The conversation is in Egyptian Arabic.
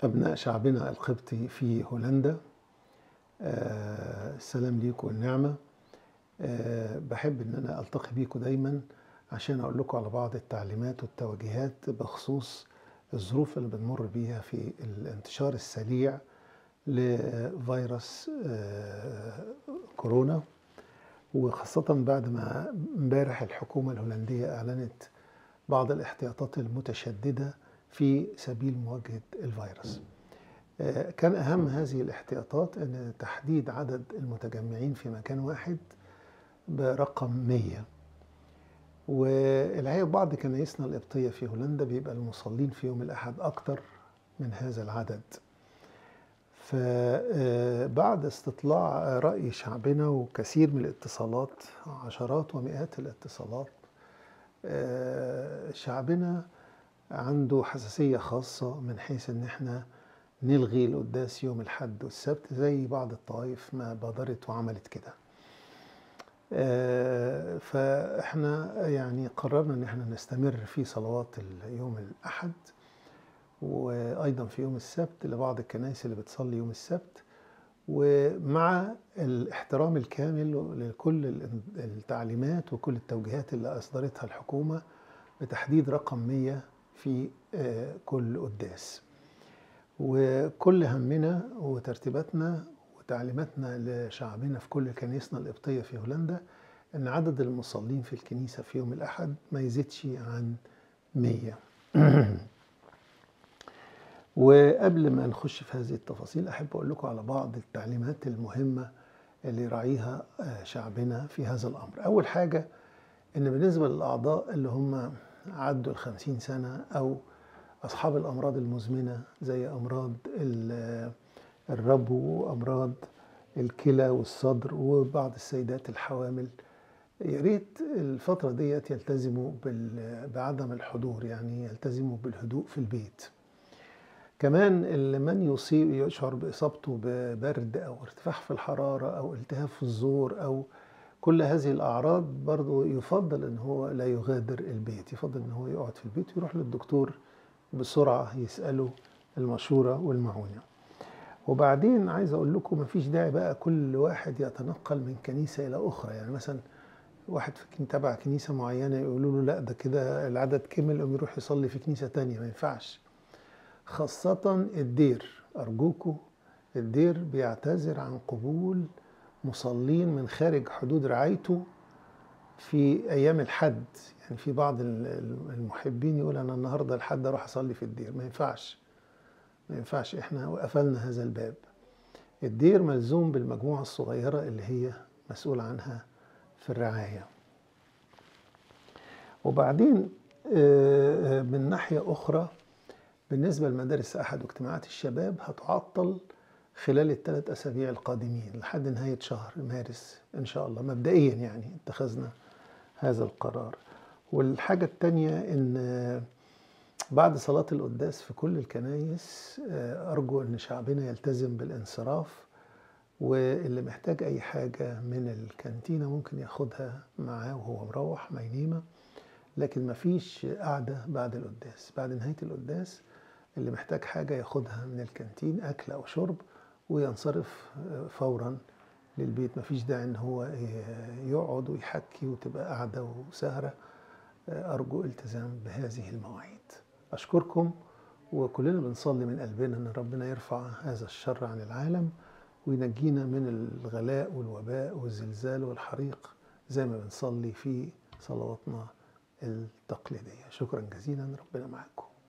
أبناء شعبنا القبطي في هولندا آه، السلام ليكم والنعمة آه، بحب إن أنا ألتقي بيكم دايما عشان أقول لكم على بعض التعليمات والتوجيهات بخصوص الظروف اللي بنمر بيها في الانتشار السريع لفيروس آه، كورونا وخاصة بعد ما امبارح الحكومة الهولندية أعلنت بعض الاحتياطات المتشددة في سبيل مواجهة الفيروس آه، كان أهم هذه الاحتياطات أن تحديد عدد المتجمعين في مكان واحد برقم 100 والحقيقة بعض كنايسنا القبطية في هولندا بيبقى المصلين في يوم الأحد أكتر من هذا العدد فبعد استطلاع رأي شعبنا وكثير من الاتصالات عشرات ومئات الاتصالات آه، شعبنا عنده حساسية خاصة من حيث ان احنا نلغي القداس يوم الحد والسبت زي بعض الطوائف ما بادرت وعملت كده آه، فاحنا يعني قررنا ان احنا نستمر في صلوات يوم الاحد وايضا في يوم السبت لبعض الكنائس اللي بتصلي يوم السبت ومع الاحترام الكامل لكل التعليمات وكل التوجيهات اللي اصدرتها الحكومه بتحديد رقم 100 في كل قداس وكل همنا وترتيباتنا وتعليماتنا لشعبنا في كل كنيسنا القبطيه في هولندا ان عدد المصلين في الكنيسه في يوم الاحد ما يزيدش عن 100 وقبل ما نخش في هذه التفاصيل احب اقول لكم على بعض التعليمات المهمه اللي يراعيها شعبنا في هذا الامر اول حاجه ان بالنسبه للاعضاء اللي هم عدوا الخمسين سنه او اصحاب الامراض المزمنه زي امراض الربو وامراض الكلى والصدر وبعض السيدات الحوامل يا ريت الفتره ديت يلتزموا بعدم الحضور يعني يلتزموا بالهدوء في البيت كمان اللي من يصيب يشعر باصابته ببرد او ارتفاع في الحراره او التهاب في الزور او كل هذه الاعراض برضه يفضل ان هو لا يغادر البيت يفضل ان هو يقعد في البيت ويروح للدكتور بسرعه يساله المشوره والمعونه وبعدين عايز اقول لكم مفيش داعي بقى كل واحد يتنقل من كنيسه الى اخرى يعني مثلا واحد في تبع كنيسه معينه يقولوا له لا ده كده العدد كمل قوم يروح يصلي في كنيسه تانية ما ينفعش خاصة الدير أرجوكوا الدير بيعتذر عن قبول مصلين من خارج حدود رعايته في أيام الحد يعني في بعض المحبين يقول أنا النهاردة الحد أروح أصلي في الدير ما ينفعش ما ينفعش إحنا وقفلنا هذا الباب الدير ملزوم بالمجموعة الصغيرة اللي هي مسؤول عنها في الرعاية وبعدين من ناحية أخرى بالنسبة لمدارس أحد واجتماعات الشباب هتعطل خلال الثلاث أسابيع القادمين لحد نهاية شهر مارس إن شاء الله مبدئيا يعني اتخذنا هذا القرار والحاجة التانية إن بعد صلاة القداس في كل الكنايس أرجو إن شعبنا يلتزم بالانصراف واللي محتاج أي حاجة من الكانتينة ممكن ياخدها معاه وهو مروح مينيمة لكن مفيش قعدة بعد القداس بعد نهاية القداس اللي محتاج حاجة ياخدها من الكانتين أكل أو شرب وينصرف فورا للبيت مفيش داعي إن هو يقعد ويحكي وتبقى قعدة وسهرة أرجو التزام بهذه المواعيد أشكركم وكلنا بنصلي من قلبنا إن ربنا يرفع هذا الشر عن العالم وينجينا من الغلاء والوباء والزلزال والحريق زي ما بنصلي في صلواتنا التقليدية شكرا جزيلا ربنا معكم